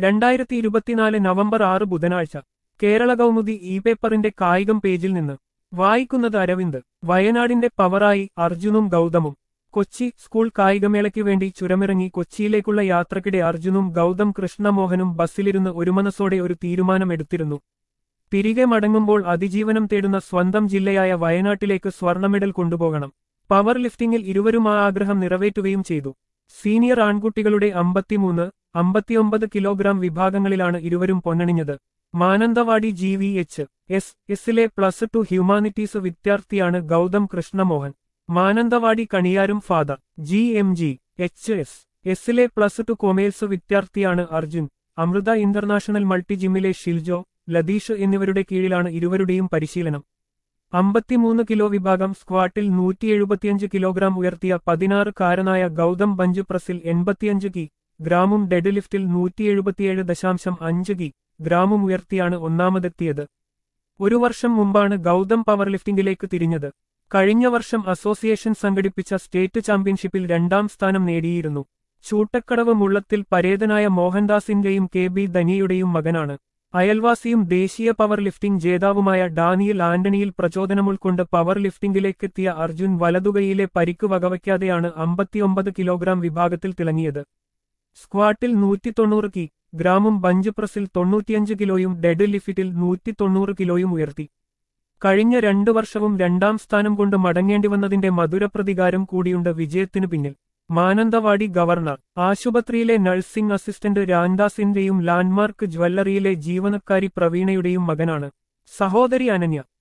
രണ്ടായിരത്തി ഇരുപത്തിനാല് നവംബർ ആറ് ബുധനാഴ്ച കേരള കൗമുദി ഇ പേപ്പറിന്റെ കായികം പേജിൽ നിന്ന് വായിക്കുന്നത് അരവിന്ദ് വയനാടിന്റെ പവറായി അർജുനും ഗൗതമും കൊച്ചി സ്കൂൾ കായികമേളയ്ക്ക് വേണ്ടി ചുരമിറങ്ങി കൊച്ചിയിലേക്കുള്ള യാത്രക്കിടെ അർജുനും ഗൗതം കൃഷ്ണമോഹനും ബസ്സിലിരുന്ന് ഒരു മനസ്സോടെ ഒരു തീരുമാനമെടുത്തിരുന്നു തിരികെ മടങ്ങുമ്പോൾ അതിജീവനം തേടുന്ന സ്വന്തം ജില്ലയായ വയനാട്ടിലേക്ക് സ്വർണ്ണ മെഡൽ കൊണ്ടുപോകണം പവർ ലിഫ്റ്റിംഗിൽ ഇരുവരും ആ ആഗ്രഹം നിറവേറ്റുകയും ചെയ്തു സീനിയർ ആൺകുട്ടികളുടെ അമ്പത്തിമൂന്ന് അമ്പത്തിയൊമ്പത് കിലോഗ്രാം വിഭാഗങ്ങളിലാണ് ഇരുവരും പൊന്നണിഞ്ഞത് Mananthavady G V H S എസിലെ പ്ലസ് ടു ഹ്യൂമാനിറ്റീസ് വിദ്യാർത്ഥിയാണ് ഗൗതം കൃഷ്ണമോഹൻ മാനന്തവാടി കണിയാരും father G M G H S എസിലെ പ്ലസ് ടു കൊമേഴ്സ് വിദ്യാർത്ഥിയാണ് അർജുൻ അമൃത ഇന്റർനാഷണൽ മൾട്ടി ജിമ്മിലെ ഷിൽജോ ലതീഷ് എന്നിവരുടെ കീഴിലാണ് ഇരുവരുടെയും പരിശീലനം അമ്പത്തിമൂന്ന് കിലോ വിഭാഗം സ്ക്വാട്ടിൽ നൂറ്റി എഴുപത്തിയഞ്ച് കിലോഗ്രാം ഉയർത്തിയ പതിനാറ് കാരനായ ഗൗതം ബഞ്ച് പ്രസിൽ എൺപത്തിയഞ്ച് കി ഗ്രാമും ഡെഡ് ലിഫ്റ്റിൽ നൂറ്റി എഴുപത്തിയേഴ് ദശാംശം അഞ്ച് കി ഗ്രാമും ഉയർത്തിയാണ് ഒന്നാമതെത്തിയത് ഒരു വർഷം മുമ്പാണ് ഗൗതം പവർ ലിഫ്റ്റിംഗിലേക്ക് തിരിഞ്ഞത് കഴിഞ്ഞ വർഷം അസോസിയേഷൻ സംഘടിപ്പിച്ച സ്റ്റേറ്റ് ചാമ്പ്യൻഷിപ്പിൽ രണ്ടാം സ്ഥാനം നേടിയിരുന്നു ചൂട്ടക്കടവ് മുള്ളത്തിൽ പരേതനായ മോഹൻദാസിന്റെയും കെ ബി ധനിയുടെയും മകനാണ് അയൽവാസിയും ദേശീയ പവർ ലിഫ്റ്റിംഗ് ജേതാവുമായ ഡാനിയൽ ആന്റണിയിൽ പ്രചോദനം ഉൾക്കൊണ്ട് പവർ ലിഫ്റ്റിംഗിലേക്കെത്തിയ അർജുൻ വലതുകൈയിലെ പരിക്ക് വകവയ്ക്കാതെയാണ് അമ്പത്തിയൊമ്പത് കിലോഗ്രാം വിഭാഗത്തിൽ തിളങ്ങിയത് സ്ക്വാട്ടിൽ നൂറ്റി തൊണ്ണൂറ് കി ഗ്രാമും ബഞ്ച് പ്രസിൽ തൊണ്ണൂറ്റിയഞ്ച് കിലോയും ഡെഡ് ലിഫിറ്റിൽ നൂറ്റി തൊണ്ണൂറ് കിലോയും ഉയർത്തി കഴിഞ്ഞ രണ്ടു വർഷവും രണ്ടാം സ്ഥാനം കൊണ്ട് മടങ്ങേണ്ടി വന്നതിന്റെ മധുരപ്രതികാരം കൂടിയുണ്ട് വിജയത്തിനു പിന്നിൽ മാനന്തവാടി ഗവർണർ ആശുപത്രിയിലെ നഴ്സിംഗ് അസിസ്റ്റന്റ് രാംദാസിന്റെയും ലാൻഡ്മാർക്ക് ജ്വല്ലറിയിലെ ജീവനക്കാരി പ്രവീണയുടെയും മകനാണ് സഹോദരി അനന്യ